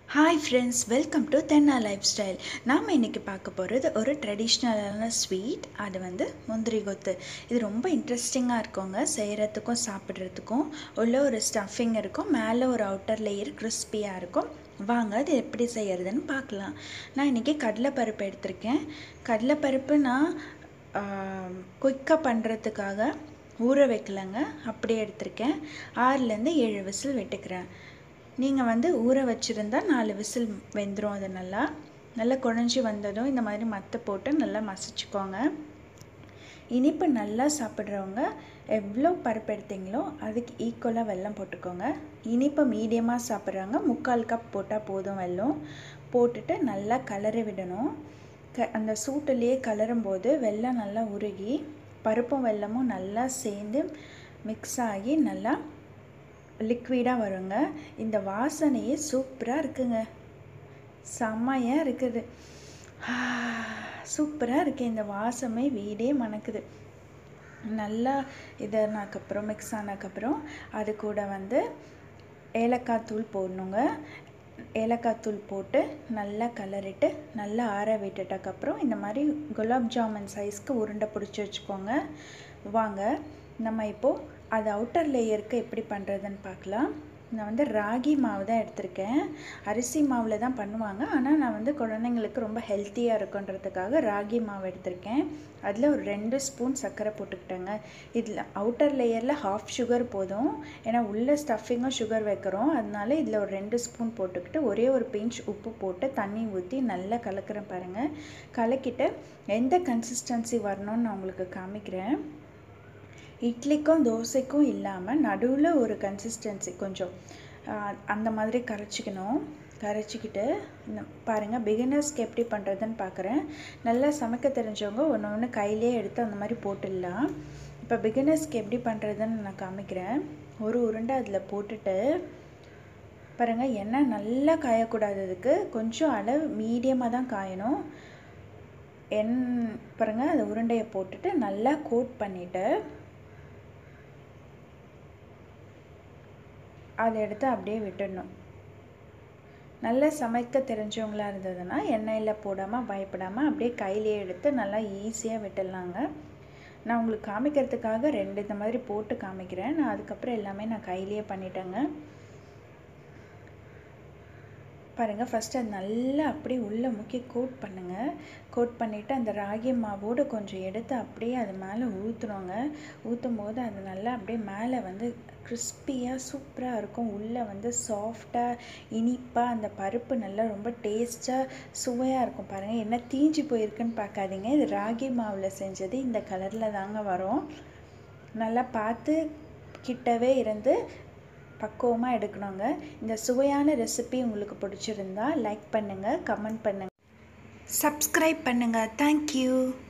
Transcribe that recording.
hi friends welcome to Thenna life style நாம் இன்றைக்கி பார்க்க போகிறது ஒரு ட்ரெடிஷ்னலான ஸ்வீட் அது வந்து முந்திரி கொத்து இது ரொம்ப இன்ட்ரெஸ்டிங்காக இருக்குங்க செய்கிறதுக்கும் சாப்பிட்றதுக்கும் உள்ள ஒரு ஸ்டஃபிங் இருக்கும் மேலே ஒரு அவுட்டர் லேயர் கிறிஸ்பியாக இருக்கும் வாங்க அது எப்படி செய்கிறதுன்னு பார்க்கலாம் நான் இன்றைக்கி கடலைப்பருப்பு எடுத்திருக்கேன் கடலைப்பருப்பு நான் குயிக்காக பண்ணுறதுக்காக ஊற வைக்கலங்க அப்படியே எடுத்திருக்கேன் ஆறுலேருந்து ஏழு விசில் விட்டுக்கிறேன் நீங்கள் வந்து ஊற வச்சுருந்தா நாலு விசில் வெந்துடும் அது நல்லா நல்லா குழஞ்சி வந்ததும் இந்த மாதிரி மத்தை போட்டு நல்லா மசிச்சுக்கோங்க இனிப்பு நல்லா சாப்பிட்றவங்க எவ்வளோ பருப்பு எடுத்தீங்களோ அதுக்கு ஈக்குவலாக வெல்லம் போட்டுக்கோங்க இனிப்பு மீடியமாக சாப்பிட்றவங்க முக்கால் கப் போட்டால் போதும் வெல்லம் போட்டுட்டு நல்லா கலரி விடணும் க அந்த சூட்டுலேயே கலரும் போது வெல்லம் நல்லா உருகி பருப்பும் வெல்லமும் நல்லா சேர்ந்து மிக்ஸ் ஆகி நல்லா லிக்விடாக வருங்க இந்த வாசனையே சூப்பராக இருக்குங்க செம்மையாக இருக்குது சூப்பராக இருக்குது இந்த வாசமே வீடே மணக்குது நல்லா இதனாக்கப்புறம் மிக்ஸ் ஆனதுக்கப்புறம் அது கூட வந்து ஏலக்காய் தூள் போடணுங்க ஏலக்காய் தூள் போட்டு நல்லா கலரிட்டு நல்லா ஆற விட்டுட்டக்கப்புறம் இந்த மாதிரி குலாப் ஜாமுன் சைஸ்க்கு உருண்டை பிடிச்சி வச்சுக்கோங்க வாங்க நம்ம இப்போது அது அவுட்டர் லேயருக்கு எப்படி பண்ணுறதுன்னு பார்க்கலாம் நான் வந்து ராகி மாவு தான் எடுத்திருக்கேன் அரிசி மாவில் தான் பண்ணுவாங்க ஆனால் நான் வந்து குழந்தைங்களுக்கு ரொம்ப ஹெல்த்தியாக இருக்குன்றதுக்காக ராகி மாவு எடுத்திருக்கேன் அதில் ஒரு ரெண்டு ஸ்பூன் சர்க்கரை போட்டுக்கிட்டேங்க இதில் அவுட்டர் லேயரில் ஹாஃப் சுகர் போதும் ஏன்னா உள்ள ஸ்டஃபிங்கும் சுகர் வைக்கிறோம் அதனால இதில் ஒரு ரெண்டு ஸ்பூன் போட்டுக்கிட்டு ஒரே ஒரு பிஞ்ச் உப்பு போட்டு தண்ணி ஊற்றி நல்லா கலக்கிறேன் பாருங்கள் கலக்கிட்டு எந்த கன்சிஸ்டன்சி வரணும்னு நான் உங்களுக்கு காமிக்கிறேன் இட்லிக்கும் தோசைக்கும் இல்லாமல் நடுவில் ஒரு கன்சிஸ்டன்சி கொஞ்சம் அந்த மாதிரி கரைச்சிக்கணும் கரைச்சிக்கிட்டு இந்த பாருங்கள் பிகினர்ஸ்க்கு எப்படி பண்ணுறதுன்னு பார்க்குறேன் நல்லா சமைக்க தெரிஞ்சவங்க ஒன்று ஒன்று கையிலே எடுத்து அந்த மாதிரி போட்டுடலாம் இப்போ பிகினர்ஸ்க்கு எப்படி பண்ணுறதுன்னு நான் காமிக்கிறேன் ஒரு உருண்டை அதில் போட்டுட்டு பாருங்கள் எண்ணெய் நல்லா காயக்கூடாது அதுக்கு கொஞ்சம் அளவு மீடியமாக தான் காயணும் எண் பாருங்கள் அந்த உருண்டையை போட்டுட்டு நல்லா கோட் பண்ணிவிட்டு அதை எடுத்து அப்படியே விட்டுடணும் நல்லா சமைக்க தெரிஞ்சவங்களா இருந்ததுன்னா எண்ணெயில் போடாமல் பயப்படாமல் அப்படியே கையிலே எடுத்து நல்லா ஈஸியாக விட்டுடலாங்க நான் உங்களுக்கு காமிக்கிறதுக்காக ரெண்டு இந்த மாதிரி போட்டு காமிக்கிறேன் நான் அதுக்கப்புறம் எல்லாமே நான் கையிலேயே பண்ணிட்டேங்க பாருங்கள் ஃபஸ்ட்டு அது நல்லா அப்படியே உள்ளே முக்கி கோட் பண்ணுங்கள் கோட் பண்ணிவிட்டு அந்த ராகி மாவோடு கொஞ்சம் எடுத்து அப்படியே அது மேலே ஊற்றுறோங்க ஊற்றும் போது அது நல்லா அப்படியே மேலே வந்து கிறிஸ்பியாக சூப்பராக இருக்கும் உள்ளே வந்து சாஃப்டாக இனிப்பாக அந்த பருப்பு நல்லா ரொம்ப டேஸ்ட்டாக சுவையாக இருக்கும் பாருங்கள் என்ன தீஞ்சு போயிருக்குன்னு பார்க்காதீங்க இது ராகி மாவில் செஞ்சது இந்த கலரில் தாங்க வரும் நல்லா பார்த்து கிட்டவே இருந்து பக்குவமாக எடுக்கணுங்க இந்த சுவையான ரெசிபி உங்களுக்கு பிடிச்சிருந்தா லைக் பண்ணுங்கள் கமெண்ட் பண்ணுங்கள் சப்ஸ்கிரைப் பண்ணுங்கள் தேங்க்யூ